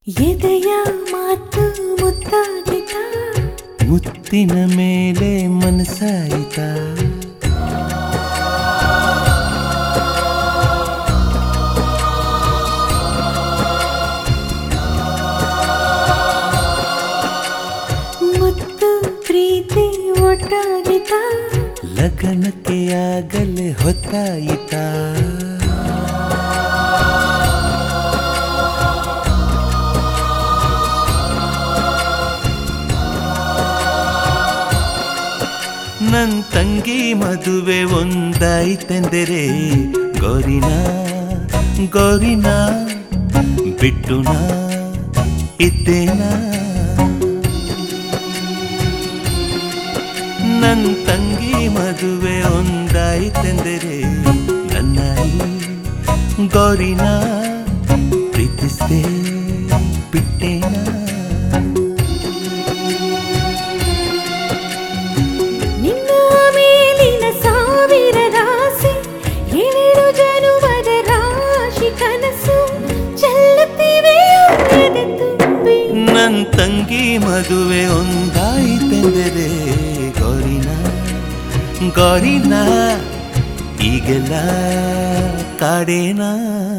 ಎದೆಯ ಮಾತು ಮುತ್ತಾಗಿತ ಮುತ್ತಿನ ಮೇಲೆ ಮನಸಾಯಿತಾ ಮುತ್ತು ಪ್ರೀತಿ ಒಟ್ಟಾಗಿತ ಲಗ್ನಕ್ಕೆ ಆಗಲೇ ಹೊತ್ತಾಯಿತಾ ನನ್ ತಂಗಿ ಮದುವೆ ಒಂದಾಯ್ತೆಂದರೆ ಗೌರಿನ ಗೌರಿನ ಬಿಟ್ಟುನ ಇದ್ದೇನಾ ನನ್ ತಂಗಿ ಮದುವೆ ಒಂದಾಯ್ತೆಂದರೆ ನನ್ನಾಯಿ ಗೌರಿನ ಪ್ರೀತಿಸ್ದೆ ಬಿಟ್ಟೇನಾ ನಿನ್ನ ಮೇಲಿನ ಸಾವಿರ ರಾಶಿ ಏಳು ಜನುಮದ ರಾಶಿ ಕನಸು ಚೆಲ್ಲುತ್ತಿವೆ ಎದೆ ತುಂಬಿ ನನ್ ತಂಗಿ ಮದುವೆ ಒಂದಾಯ್ತೆಂದರೆ ಗೌರಿನ ಗೌರಿನ ಈಗೆಲ್ಲ ಕಾಡೇನಾ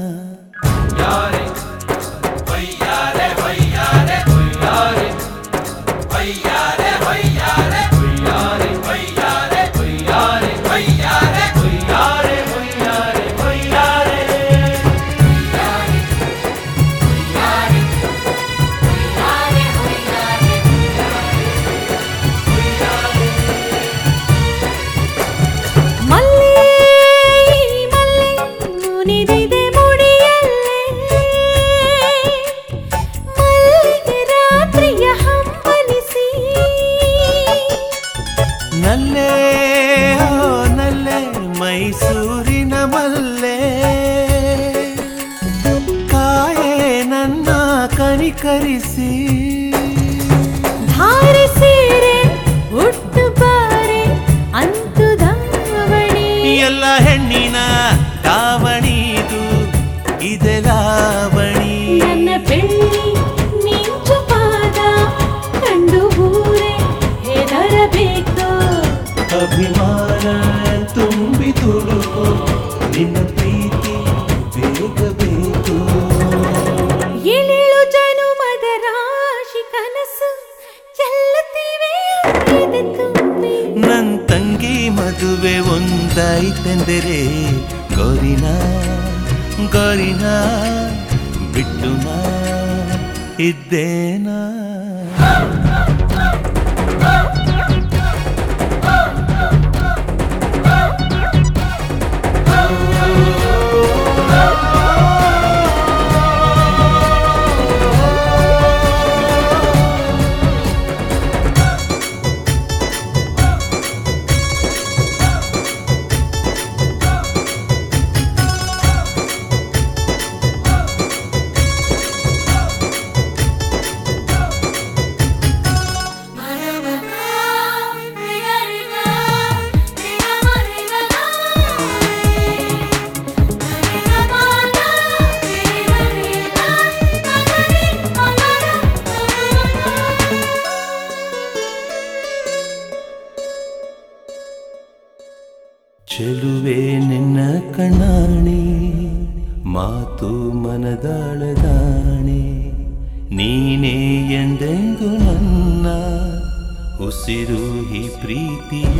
ಮಲ್ಲೆ ಮಲ್ಲೆ ಮುನಿದಿದೆ ಮುಡಿಯಲ್ಲೇ ಮಲ್ಲಿಗೆ ರಾತ್ರಿಯ ಹಂಬಲಿಸಿ ನಲ್ಲೇ ಓ ನಲ್ಲೇ ಮೈಸೂರಿನ ಮಲ್ಲೆ ಕಾಯೆ ನನ್ನ ಕನಿಕರಿಸಿ ಧಾರೆ ಸೀರೆ ಉಟ್ಟು ಬಾರೆ ಅಂತು ಧಾವಣಿ ಎಲ್ಲ ಹೆಣ್ಣಿನ ದಾವಣಿದು ಇದೆಲಾವಣಿ ನನ್ನ ಬೆಳ್ಳಿ ಮಿಂಚು ಪಾದ ಕಂಡು ಊರೇ ಹೆದರಬೇಕು ಅಭಿಮಾನ ತುಂಬಿ ತುಳುಕು ನಿನ್ನ ಪ್ರೀತಿ ಬೇಗ ಬೇಕು ಏಳೇಳು ಜನುಮದ ರಾಶಿ ಕನಸು ಚೆಲ್ಲುತ್ತಿವೆ ಎದೆ ತುಂಬಿ ನನ್ ತಂಗಿ ಮದುವೆ ಒಂದಾಯ್ತೆಂದರೆ ಗೌರಿನ ಗೌರಿನ ಬಿಟ್ಟುನ ಇದ್ದೇನಾ ಚೆಲುವೆ ನಿನ್ನ ಕಣ್ಣಾಣಿ ಮಾತು ಮನದಾಳದಾಣೆ ನೀನೇ ಎಂದೆಂದು ನನ್ನ ಉಸಿರು ಈ ಪ್ರೀತಿಯ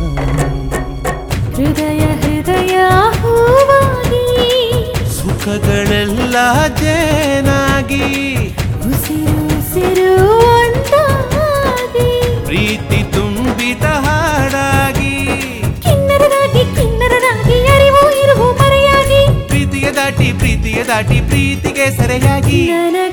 ಹೃದಯ ಹೃದಯ ಹೂವಾಗಿ ಸುಖಗಳೆಲ್ಲ ಜೇನಾಗಿ ಉಸಿರು ಉಸಿರು ಒಂದಾಗಿ ಪ್ರೀತಿ ತುಂಬಿದ ಹಾಡಾಗಿ ಕಿನ್ನರರಾಗಿ ಕಿನ್ನರರಾಗಿ ಅರಿವು ಇರುವು ಮರೆಯಾಗಿ ಪ್ರೀತಿಯ ದಾಟಿ ಪ್ರೀತಿಯ ದಾಟಿ ಪ್ರೀತಿಗೆ ಸೆರೆಯಾಗಿ ನನ